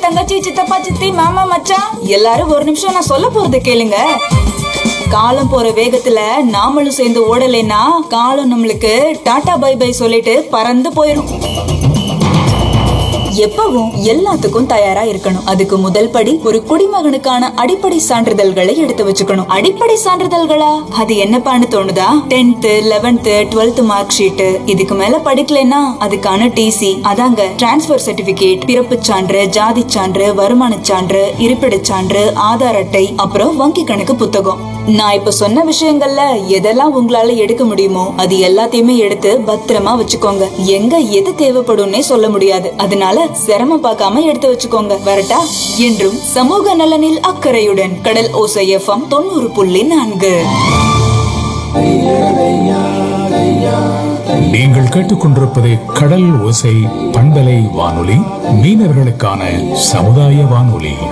தங்கச்சி சித்தப்பா சித்தி மாமா மச்சான் எல்லாரும் ஒரு நிமிஷம் நான் சொல்ல போறத கேளுங்க காலம் போற வேகத்துல நாமளும் சேர்ந்து ஓடலைன்னா காலம் நம்மளுக்கு டாடா பை பை சொல்லிட்டு பறந்து போயிரும் எப்பவும் எல்லாத்துக்கும் தயாரா இருக்கணும் அதுக்கு முதல் படி ஒரு குடிமகனுக்கான அடிப்படை சான்றிதழ்களை எடுத்து வச்சுக்கணும் அடிப்படை சான்றிதழ்களா அது என்னப்பான்னு தோணுதா tenth eleventh twelfth mark sheet இதுக்கு மேல படிக்கலைன்னா அதுக்கான டிசி அதாங்க டிரான்ஸ்பர் சர்டிபிகேட் பிறப்பு சான்று ஜாதி சான்று வருமான சான்று இருப்பிடச் சான்று ஆதார் அட்டை அப்புறம் வங்கி கணக்கு புத்தகம் நான் இப்ப சொன்ன விஷயங்கள்ல எதெல்லாம் உங்களால எடுக்க முடியுமோ அது எல்லாத்தையுமே எடுத்து பத்திரமா வச்சுக்கோங்க எங்க எது தேவைப்படும்னே சொல்ல முடியாது அதனால சிரமம் பார்க்காம எடுத்து வச்சுக்கோங்க வரட்டா என்றும் சமூக நலனில் அக்கறையுடன் கடல் ஓசை எஃப்எம் தொண்ணூறு புள்ளி நான்கு நீங்கள் கேட்டுக்கொண்டிருப்பது கடல் ஓசை பண்பலை வானொலி மீனவர்களுக்கான சமுதாய வானொலி